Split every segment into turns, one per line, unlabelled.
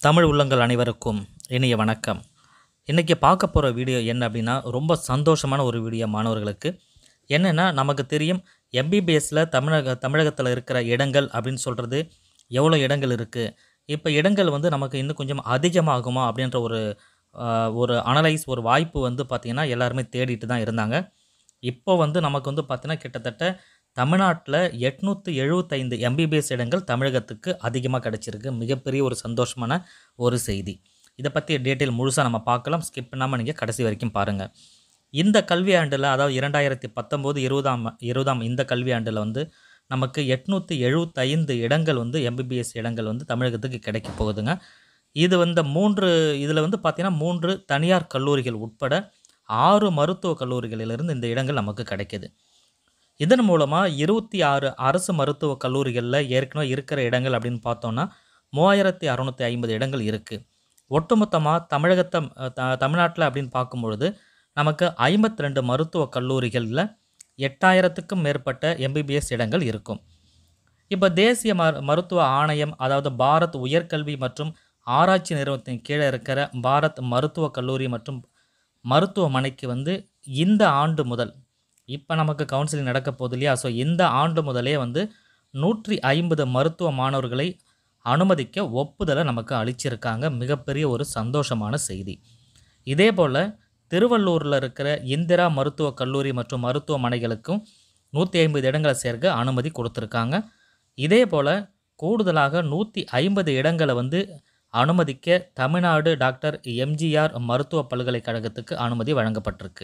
தமிழ் உள்ளங்கள் அனைவருக்கும் இனிய வணக்கம் இன்றைக்கி பார்க்க போகிற வீடியோ என்ன அப்படின்னா ரொம்ப சந்தோஷமான ஒரு வீடியோ மாணவர்களுக்கு என்னென்னா நமக்கு தெரியும் எம்பிபிஎஸ்சில் தமிழக தமிழகத்தில் இருக்கிற இடங்கள் அப்படின்னு சொல்கிறது எவ்வளோ இடங்கள் இருக்குது இப்போ இடங்கள் வந்து நமக்கு இன்னும் கொஞ்சம் அதிகமாகுமா அப்படின்ற ஒரு ஆஹ், ஒரு அனலைஸ் ஒரு வாய்ப்பு வந்து பார்த்திங்கன்னா எல்லாருமே தேடிட்டு தான் இருந்தாங்க இப்போ வந்து நமக்கு வந்து பார்த்திங்கன்னா கிட்டத்தட்ட தமிழ்நாட்டில் எட்நூற்றி எழுபத்தைந்து எம்பிபிஎஸ் இடங்கள் தமிழகத்துக்கு அதிகமாக கிடச்சிருக்கு மிகப்பெரிய ஒரு சந்தோஷமான ஒரு செய்தி இதை பற்றி டீட்டெயில் முழுசாக நம்ம பார்க்கலாம் ஸ்கிப் பண்ணாமல் நீங்கள் கடைசி வரைக்கும் பாருங்கள் இந்த கல்வியாண்டில் அதாவது இரண்டாயிரத்தி பத்தொம்போது இருபதாம் இருபதாம் இந்த கல்வியாண்டில் வந்து நமக்கு எட்நூற்றி எழுபத்தைந்து இடங்கள் வந்து எம்பிபிஎஸ் இடங்கள் வந்து தமிழகத்துக்கு கிடைக்க போகுதுங்க இது வந்து மூன்று இதில் வந்து பார்த்திங்கன்னா மூன்று தனியார் கல்லூரிகள் உட்பட ஆறு மருத்துவக் கல்லூரிகளிலிருந்து இந்த இடங்கள் நமக்கு கிடைக்கிது இதன் மூலமாக இருபத்தி ஆறு அரசு மருத்துவக் கல்லூரிகளில் ஏற்கனவே இருக்கிற இடங்கள் அப்படின்னு பார்த்தோன்னா மூவாயிரத்தி அறநூற்றி ஐம்பது இடங்கள் இருக்குது ஒட்டுமொத்தமாக தமிழகத்தை த தமிழ்நாட்டில் அப்படின்னு பார்க்கும்பொழுது நமக்கு ஐம்பத்தி ரெண்டு மருத்துவக் கல்லூரிகளில் எட்டாயிரத்துக்கும் மேற்பட்ட எம்பிபிஎஸ் இடங்கள் இருக்கும் இப்போ தேசிய ம மருத்துவ ஆணையம் அதாவது பாரத் உயர்கல்வி மற்றும் ஆராய்ச்சி நிறுவனத்தின் கீழே இருக்கிற பாரத் மருத்துவக் கல்லூரி மற்றும் மருத்துவமனைக்கு வந்து இந்த ஆண்டு முதல் இப்போ நமக்கு கவுன்சிலிங் நடக்க போகுது இல்லையா ஸோ இந்த ஆண்டு முதலே வந்து நூற்றி ஐம்பது மருத்துவ மாணவர்களை அனுமதிக்க ஒப்புதலை நமக்கு அளிச்சிருக்காங்க மிகப்பெரிய ஒரு சந்தோஷமான செய்தி இதே போல் திருவள்ளூரில் இருக்கிற இந்திரா மருத்துவக் கல்லூரி மற்றும் மருத்துவமனைகளுக்கும் நூற்றி ஐம்பது இடங்களை சேர்க்க அனுமதி கொடுத்துருக்காங்க இதே போல் கூடுதலாக நூற்றி ஐம்பது இடங்களை வந்து அனுமதிக்க தமிழ்நாடு டாக்டர் எம்ஜிஆர் மருத்துவ பல்கலைக்கழகத்துக்கு அனுமதி வழங்கப்பட்டிருக்கு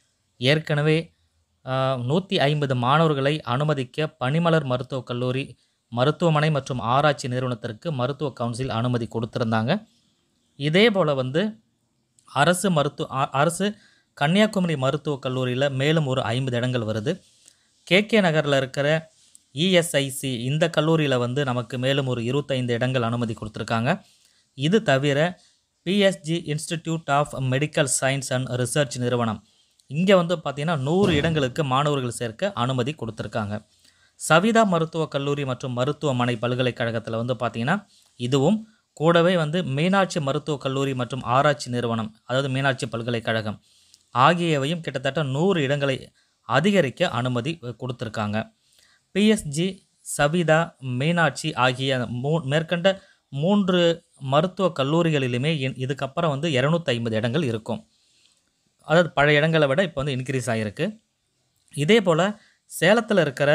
ஏற்கனவே நூற்றி ஐம்பது மாணவர்களை அனுமதிக்க பனிமலர் மருத்துவக் கல்லூரி மருத்துவமனை மற்றும் ஆராய்ச்சி நிறுவனத்திற்கு மருத்துவ கவுன்சில் அனுமதி கொடுத்துருந்தாங்க இதே போல் வந்து அரசு மருத்துவ அ- அரசு கன்னியாகுமரி மருத்துவக் கல்லூரியில் மேலும் ஒரு ஐம்பது இடங்கள் வருது கேகே நகரில் இருக்கிற இஎஸ்ஐசி இந்த கல்லூரியில் வந்து நமக்கு மேலும் ஒரு இருபத்தைந்து இடங்கள் அனுமதி கொடுத்துருக்காங்க இது தவிர PSG institute of medical science and research நிறுவனம் இங்கே வந்து பார்த்திங்கன்னா நூறு இடங்களுக்கு மாணவர்கள் சேர்க்க அனுமதி கொடுத்துருக்காங்க சவிதா மருத்துவக் கல்லூரி மற்றும் மருத்துவமனை பல்கலைக்கழகத்தில் வந்து பார்த்திங்கன்னா இதுவும் கூடவே வந்து மீனாட்சி மருத்துவக் கல்லூரி மற்றும் ஆராய்ச்சி நிறுவனம் அதாவது மீனாட்சி பல்கலைக்கழகம் ஆகியவையும் கிட்டத்தட்ட நூறு இடங்களை அதிகரிக்க அனுமதி அஹ், கொடுத்துருக்காங்க பிஎஸ்ஜி சபிதா மீனாட்சி ஆகிய மூ மேற்கண்ட மூன்று மருத்துவக் கல்லூரிகளிலுமே இ- இதுக்கப்புறம் வந்து இரநூத்தி ஐம்பது இடங்கள் இருக்கும் அதாவது பழைய இடங்களை விட இப்போ வந்து இன்க்ரீஸ் ஆகிருக்கு இதே போல் சேலத்தில் இருக்கிற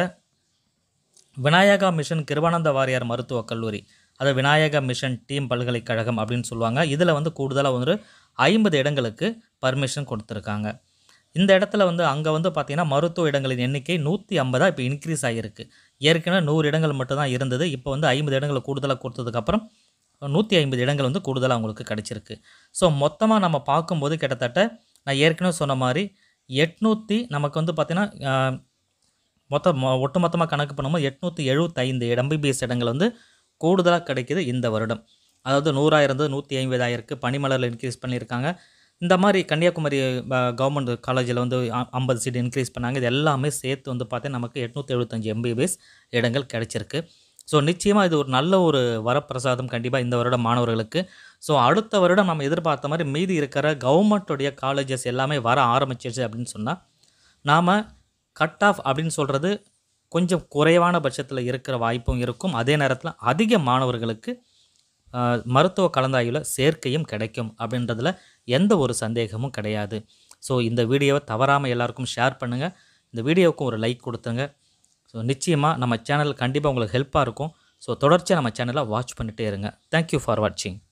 விநாயகா மிஷன் கிருவானந்த வாரியார் மருத்துவக் கல்லூரி அது விநாயகா மிஷன் டீம் பல்கலைக்கழகம் அப்படின்னு சொல்லுவாங்க இதில் வந்து கூடுதலாக ஒரு ஐம்பது இடங்களுக்கு பர்மிஷன் கொடுத்துருக்காங்க இந்த இடத்துல வந்து அங்கே வந்து பார்த்திங்கன்னா மருத்துவ இடங்களின் எண்ணிக்கை நூற்றி ஐம்பதாக இப்போ இன்க்ரீஸ் ஆகியிருக்கு ஏற்கனவே நூறு இடங்கள் மட்டும்தான் இருந்தது இப்போ வந்து ஐம்பது இடங்களை கூடுதலாக கொடுத்ததுக்கப்புறம் நூற்றி ஐம்பது இடங்கள் வந்து கூடுதலாக அவங்களுக்கு கிடச்சிருக்கு ஸோ மொத்தமாக நம்ம பார்க்கும்போது கிட்டத்தட்ட நான் ஏற்கனவே சொன்ன மாதிரி எட்நூற்றி நமக்கு வந்து பார்த்திங்கன்னா மொத்தம் மொ- ஒட்டுமொத்தமாக கணக்கு பண்ணும்போது எட்நூற்றி எழுபத்தைந்து எம்பிபிஎஸ் இடங்கள் வந்து கூடுதலாக கிடைக்குது இந்த வருடம் அதாவது நூறாயிரம் இருந்தது நூற்றி ஐம்பதாயிரக்கு பனிமலரில் இன்க்ரீஸ் பண்ணியிருக்காங்க இந்த மாதிரி கன்னியாகுமரி கவர்மெண்ட் காலேஜில் வந்து அ- ஐம்பது சீட் இன்க்ரீஸ் பண்ணாங்க இது எல்லாமே சேர்த்து வந்து பார்த்தா நமக்கு எட்நூற்றி எழுபத்தஞ்சு எம்பிபிஎஸ் இடங்கள் கிடைச்சிருக்கு ஸோ நிச்சயமாக இது ஒரு நல்ல ஒரு வரப்பிரசாதம் கண்டிப்பாக இந்த வருடம் மாணவர்களுக்கு ஸோ அடுத்த வருடம் நம்ம எதிர்பார்த்த மாதிரி மீதி இருக்கிற கவர்மெண்ட்டுடைய காலேஜஸ் எல்லாமே வர ஆரம்பிச்சிருச்சு அப்படின்னு சொன்னால் நாம் கட் ஆஃப் அப்படின்னு சொல்கிறது கொஞ்சம் குறைவான பட்சத்தில் இருக்கிற வாய்ப்பும் இருக்கும் அதே நேரத்தில் அதிக மாணவர்களுக்கு ஆஹ், மருத்துவ கலந்தாய்வில் சேர்க்கையும் கிடைக்கும் அப்படின்றதுல எந்த ஒரு சந்தேகமும் கிடையாது ஸோ இந்த வீடியோவை தவறாமல் எல்லாருக்கும் ஷேர் பண்ணுங்கள் இந்த வீடியோவுக்கும் ஒரு லைக் கொடுத்துங்க ஸோ நிச்சயமாக நம்ம சேனல் கண்டிப்பாக உங்களுக்கு ஹெல்ப்பாக இருக்கும் ஸோ தொடர்ச்சியாக நம்ம சேனலை வாட்ச் பண்ணிட்டே இருங்க தேங்க்யூ ஃபார் வாட்சிங்